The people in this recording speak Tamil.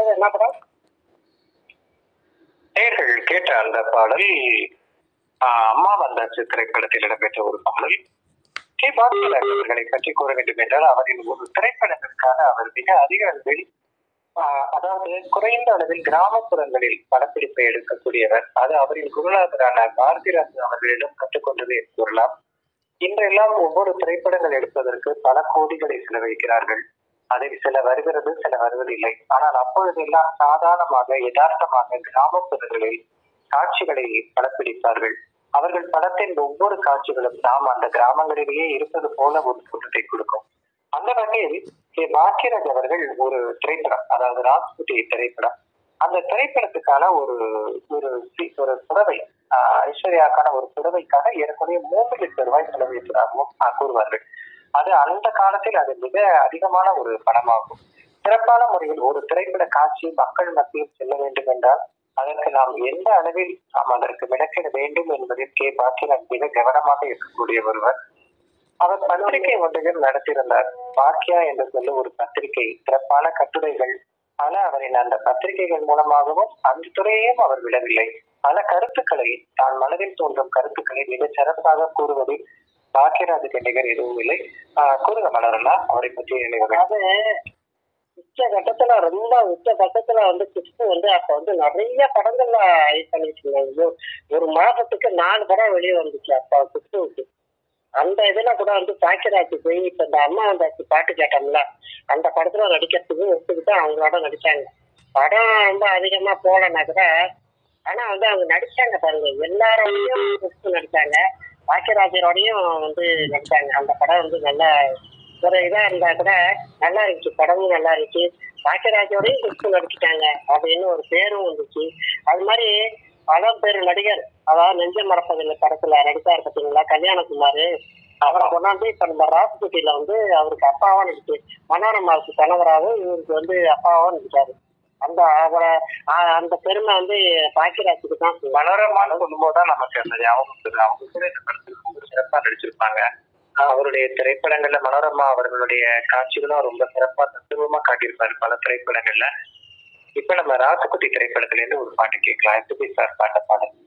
என்ன படம் நேர்கள் கேட்ட அந்த பாடல் ஆஹ், அம்மா வந்தாச்சு திரைப்படத்தில் இடம்பெற்ற ஒரு பாடல் கே பாஸ்கர் அவர்களை பற்றி கூற வேண்டும் என்றால் அவரின் ஒரு திரைப்படங்களுக்காக அவர் மிக அதிக அளவில் ஆஹ், அதாவது குறைந்த அளவில் கிராமப்புறங்களில் படப்பிடிப்பை எடுக்கக்கூடியவர் அது அவரின் குருநாதரான பாரதிராஜன் அவர்களிடம் கற்றுக்கொண்டது என்று கூறலாம் இன்றெல்லாம் ஒவ்வொரு திரைப்படங்கள் எடுப்பதற்கு பல கோடிகளை செலவழிக்கிறார்கள் அதில் சில வருகிறது சில வருவதில்லை ஆனால் அப்பொழுதெல்லாம் சாதாரணமாக யதார்த்தமாக கிராமப்புறங்களில் காட்சிகளை படப்பிடிப்பார்கள் அவர்கள் படத்தின் ஒவ்வொரு காட்சிகளும் நாம் அந்த கிராமங்களிலேயே இருப்பது போல ஒரு தோற்றத்தை கொடுக்கும் அந்த வகையில் கே பாக்கியராஜ் அவர்கள் ஒரு திரைப்படம் அதாவது ராஜ்குட்டி திரைப்படம் அந்த திரைப்படத்துக்கான ஒரு ஒரு சி- ஒரு புடவை ஆஹ், ஐஸ்வர்யாக்கான ஒரு புடவைக்காக ஏறக்குறைய மூன்று லட்சம் ரூபாய் செலவழித்ததாகவும் ஆஹ், கூறுவார்கள் அது அந்த காலத்தில் அது மிக அதிகமான ஒரு பணமாகும் சிறப்பான முறையில் ஒரு திரைப்பட காட்சி மக்கள் மத்தியில் செல்ல வேண்டும் என்றால் அதற்கு நாம் எந்த அளவில் நாம் அதற்கு மெனக்கிட வேண்டும் என்பதில் கே பாக்கியராஜ் மிக கவனமாக இருக்கக்கூடிய ஒருவர் அவர் பத்திரிகை ஒன்றையும் நடத்தியிருந்தார் பாக்கியா என்று சொல்ல ஒரு பத்திரிகை சிறப்பான கட்டுரைகள் பல அவரின் அந்த பத்திரிகைகள் மூலமாகவும் அந்த துறையையும் அவர் விடவில்லை பல கருத்துக்களை தான் மனதில் தோன்றும் கருத்துக்களை மிக சிறப்பாக கூறுவதில் பாக்கியராஜுக்கு நிகர் எதுவும் இல்லை ஆஹ் கூறுங்க மலரலா அவரை பற்றி நினைவுகள் அது உச்ச கட்டத்துல ரொம்ப உச்ச கட்டத்துல வந்து கிறிஸ்து வந்து அப்ப வந்து நிறைய படங்கள்ல இது பண்ணிட்டு இருந்தாங்க ஒரு- ஒரு மாசத்துக்கு நாலு படம் வெளியே வந்துச்சு அப்ப கிறிஸ்துவுக்கு அந்த இதுல கூட வந்து பாக்கியராஜ் போய் இப்ப இந்த அம்மா வந்தாச்சு பாட்டு கேட்டோம்ல அந்த படத்துல நடிக்கிறதுக்கு ஒத்துக்கிட்டு அவங்களோட நடிச்சாங்க படம் ரொம்ப அதிகமா போலன்னா கூட ஆனா வந்து அவங்க நடிச்சாங்க பாருங்க எல்லாரோடையும் கிறிஸ்து நடிச்சாங்க பாக்கியராஜரோடையும் வந்து நடிச்சாங்க அந்த படம் வந்து நல்ல ஒரு இதா இருந்தா கூட நல்லா இருந்துச்சு படமும் நல்லா இருந்துச்சு பாக்கியராஜோடையும் கிறிஸ்து நடிச்சிட்டாங்க அப்படின்னு ஒரு பேரும் வந்துச்சு அது மாதிரி பல பேர் நடிகர் அதாவது நெஞ்ச மரப்பதில்லை படத்துல நடிச்சாரு பார்த்தீங்களா கல்யாணகுமார் அவரை கொண்டாந்து இப்ப நம்ம ராசுகுட்டியில வந்து அவருக்கு அப்பாவா நடிச்சு மனோரமாவுக்கு கணவராகவும் இவருக்கு வந்து அப்பாவா நடிச்சாரு அந்த அவரை ஆஹ் அந்த பெருமை வந்து பாக்கியராஜுக்கு தான் மனோரமான்னு சொல்லும்போது தான் நமக்கு அந்த ஞாபகம் வருது. அவங்க கூட இந்த படத்தில் ரொம்ப சிறப்பா நடிச்சிருப்பாங்க ஆஹ் அவருடைய திரைப்படங்கள்ல மனோரமா அவர்களுடைய காட்சிகளும் ரொம்ப சிறப்பா தத்துவமா காட்டியிருப்பாரு பல திரைப்படங்கள்ல இப்ப நம்ம ராசுகுட்டி திரைப்படத்துல இருந்து ஒரு பாட்டு கேட்கலாம் எஸ்பி சார் பாட்ட பாடல்